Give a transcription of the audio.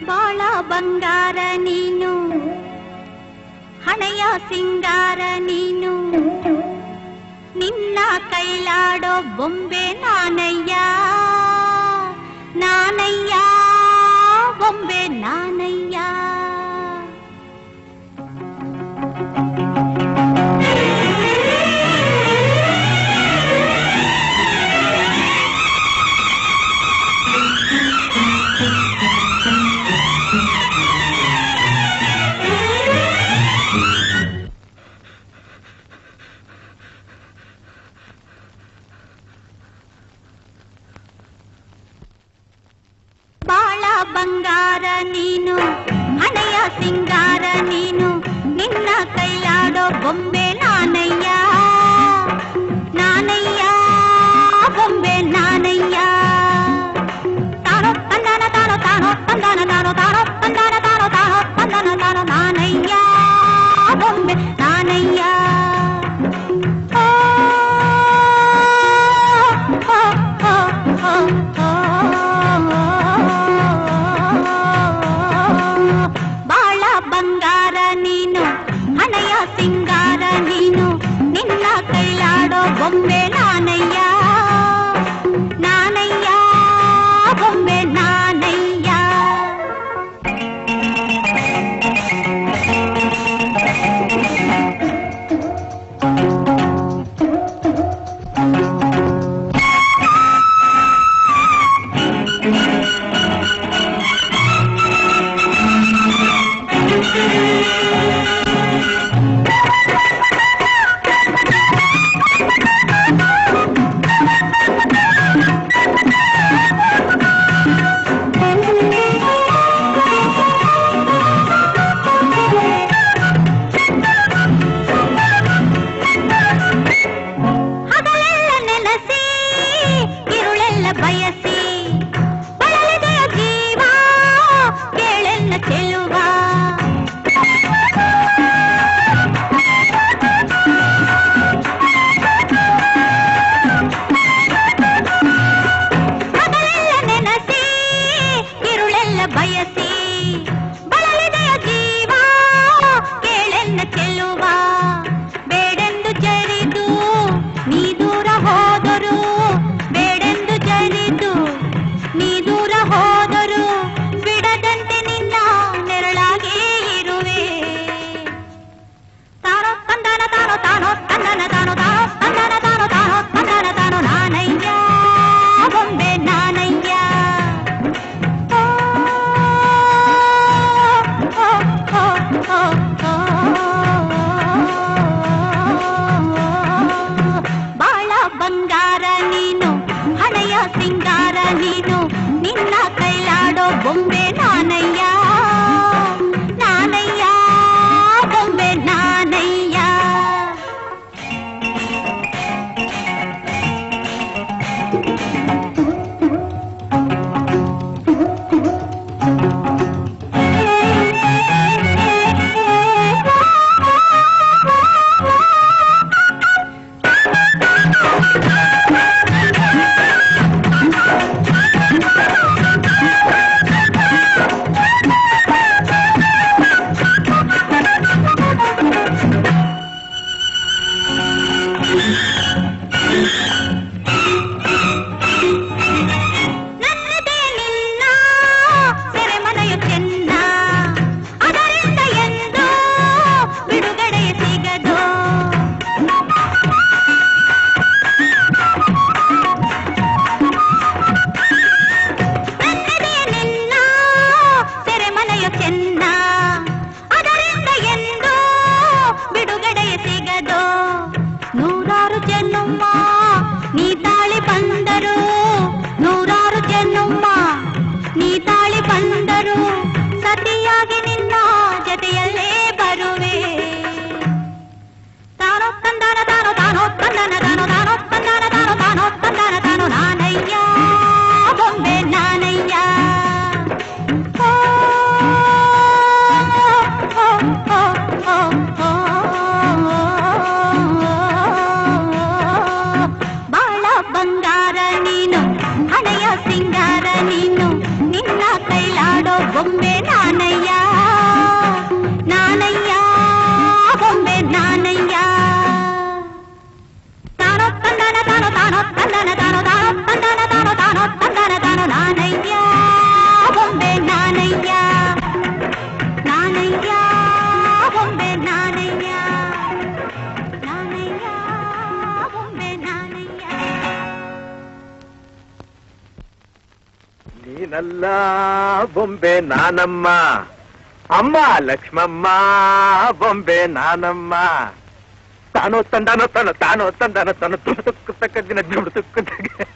ಬಾಳ ಬಂಗಾರ ನೀನು ಹಣೆಯ ಸಿಂಗಾರ ನೀನು ನಿನ್ನ ಕೈಲಾಡೋ ಬೊಂಬೆ ನಾನಯ್ಯ ನಾನಯ್ಯ ಬೊಂಬೆ ನಾನಯ್ಯ ಬಾಳ ಬಂಗಾರ ನೀನು ಹಣೆಯ ಸಿಂಗಾರ ನೀನು ನಿನ್ನ ಕೈಲಾಡೋ ಬೊಂಬೆ ನಾನಯ್ಯ ನಾನಯ್ಯ ಬೊಂಬೆ ನಾನಯ್ಯ ತಾನೋ ತಂದಾನ ತಾನೋ ತಾನೋ ತಂದಾನ ತಾನೋ ತಾನೋ ತಂದಾನ ತಾನೋ ತಾನೋ ತಂದಾನ ತಾನೋ ನಾನಯ್ಯ ಬೊಂಬೆ ನಾನಯ್ಯ ಓ, ಓ, ಓ, ಓ, ಓ. ಬಾಳ ಬಂಗಾರ ನೀನು ಹಣೆಯ ಸಿಂಗಾರ ನೀನು ನಿನ್ನ ಕೈಲಾಡೋ ಬೊಂಬೆ ನಾನಯ್ಯ ನಾನಯ್ಯ ಬೊಂಬೆ ನಾನಯ್ಯ ಹಗಲೆಲ್ಲ ನೆನಸಿ ಇರುಳೆಲ್ಲ ಬಯಸಿ ಬಳಲಿದೆಯ ಜೀವ ಕೇಳೆಲ್ಲ ಚೆಲುವ ಹಗಲೆಲ್ಲ ನೆನಸಿ ಇರುಳೆಲ್ಲ ಬಯಸಿ ಬಳಲಿದೆಯ ಜೀವ ಕೇಳೆಲ್ಲ ಚೆಲುವ ಬೇಡೆಂದು ಜರಿದು ನೀ ದೂರ ಹೋದರು ಬೇಡೆಂದು ಜರಿದು ನೀ ದೂರ ಹೋದರು ಬಿಡದಂತೆ ನಿನ್ನ ನೆರಳಾಗಿ ಇರುವೆ ತಾನೋ ತಂದನ ತಾನೋ ತಾನೋ ತಂದನ ತಾನೋ ತಾನೋ ತಂದನ ತಾನೋ ತಾನೋ ತಂದನ ತಾನೋ ನಾನಯ್ಯ ಬೊಂಬೆ ನಾನಯ್ಯ ಓ, ಓ, ಓ, ಓ, ಓ. ಬಾಳ ಬಂಗಾರ ನೀನು ಹಣೆಯ ಸಿಂಗಾರ ನೀನು ನಿನ್ನ ಕೈಲಾಡೋ ಬೊಂಬೆ ನಾನಯ್ಯ ನಾನಯ್ಯ ಬೊಂಬೆ ನಾನಯ್ಯ ನನ್ನದೇ ನಿನ್ನ ಸೆರೆಮನೆಯ ಚೆನ್ನ ಅದರಿಂದ ಎಂದು ಬಿಡುಗಡೆ ಸಿಗದು ನನ್ನದೇ ನಿನ್ನ ಸೆರೆಮನೆಯ ಚೆನ್ನ ಅದರಿಂದ ಎಂದು ಬಿಡುಗಡೆ ಸಿಗದು ನೂರಾರು ಜನ್ಮ ನೀ ತಾಳಿ ಬಂದರು ನೂರಾರು ಜನ್ಮ ನೀ ತಾಳಿ ಬಂದರು ಸತಿಯಾಗಿ ನಿನ್ನ ಜೊತೆಯಲ್ಲೇ ಬರುವೆ ತಾನೋ ತಂದಾನ ತಾನೋ ತಾನೋ ತಂದನ ತಾನೋ ತಾನೋ ತಂದಾನ ತಾನೋ ತಾನೋ ತಂದಾನ ತಾನೋ ನಾನಯ್ಯ ಬೊಂಬೆ ನಾನಯ್ಯ ಓ, ಓ, ಓ, ಓ, ಓ, ಬಾಳ ಬಂಗಾರ ನೀನು ಹಣೆಯ ಸಿಂಗಾರ ನೀನು ನಿನ್ನ ಕೈಲಾಡೋ ಬೊಂಬೆ ನೀನಲ್ಲ ಬೊಂಬೆ ನಾನಮ್ಮ ಅಮ್ಮ ಲಕ್ಷ್ಮಮ್ಮ ಬೊಂಬೆ ನಾನಮ್ಮ ತಾನೋ ತಂದಾನೋ ತಾನೋ ತಾನೋ ತಂದಾನೋ ತಾನೋ ತುಕ್ಕು ತಕ್ಕ ದಿನ ದುಡ್ಡು ತುಕ್ಕು